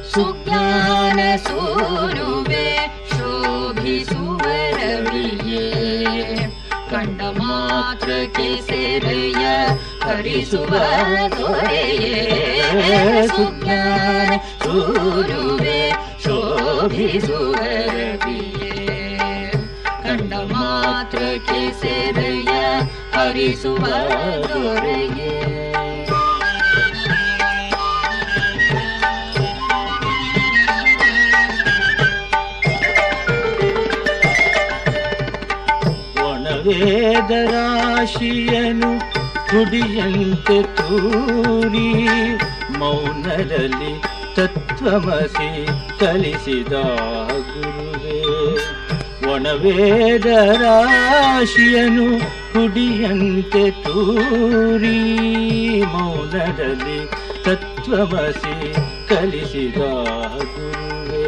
ಸುಜ್ಞಾನ ಸೂನುವೆ ಶೋಭಿಸುವರವಿಯೇ ಕಂಡ ಮಾತ್ರಕ್ಕೆ ಸೆರೆಯ ಹರಿಸುವ ದೊರೆಯೇ ಸುಜ್ಞಾನ ಸೂನುವೆ ಶೋಭಿಸುವರವಿಯೇ ಕಂಡ ಮಾತ್ರಕ್ಕೆ ಸೆರೆಯ ಹರಿಸುವ ದೊರೆಯೇ ಒಣವೇದರಾಶಿಯನು ಕುಡಿಯಂತೆ ತೂರಿ ಮೌನದಲ್ಲಿ ತತ್ವಮಸಿ ಕಲಿಸಿದ ಗುರುವೇ ಒಣವೇದರಾಶಿಯನು ಕುಡಿಯಂತೆ ತೂರಿ ಮೌನದಲ್ಲಿ ತತ್ವಮಸಿ ಕಲಿಸಿದ ಗುರುವೇ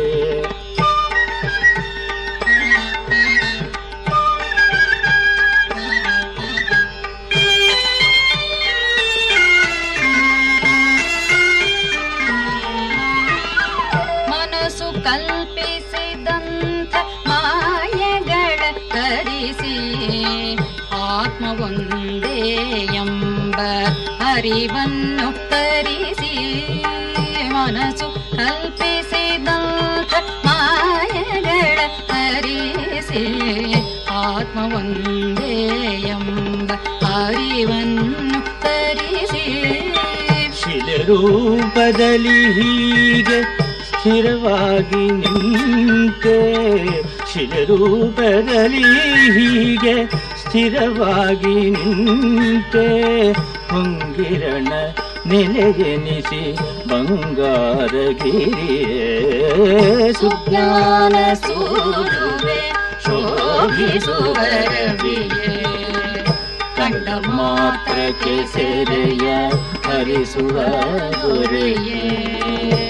ಮನಸ್ಸು ಕಲ್ಪಿಸಿದಂಥ ಮಾಯಗಳ ತರಿಸಿ ಆತ್ಮ ಒಂದೇ ಎಂಬ ಅರಿವನ್ನು ತರಿಸಿ ಮನಸ್ಸು ಕಲ್ಪಿಸಿದಂಥ ಮಾಯಗಳ ತರಿಸಿ ಆತ್ಮ ಒಂದೇ ಎಂಬ ಅರಿವನ್ನು ತರಿಸಿ ಶಿಲೆ ರೂಪದಲ್ಲಿ ಹೀಗೆ ಸ್ಥಿರವಾಗಿ ನಿಂತೆ ಶಿಲೆ ರೂಪದಲ್ಲಿ ಹೀಗೆ ಸ್ಥಿರವಾಗಿ ನಿಂತೆ ಹೊಂಗಿರಣ ನೆಲೆಗೆನಿಸಿ ಬಂಗಾರಗಿರಿಯೇ ಸುಜ್ಞಾನ ಸೂರುವೆ ಶೋಭಿಸುವರವಿಯೇ ಕಂಡ ಮಾತ್ರಕ್ಕೆ ಸೆರೆಯ ಹರಿಸುವ ದೊರೆಯೇ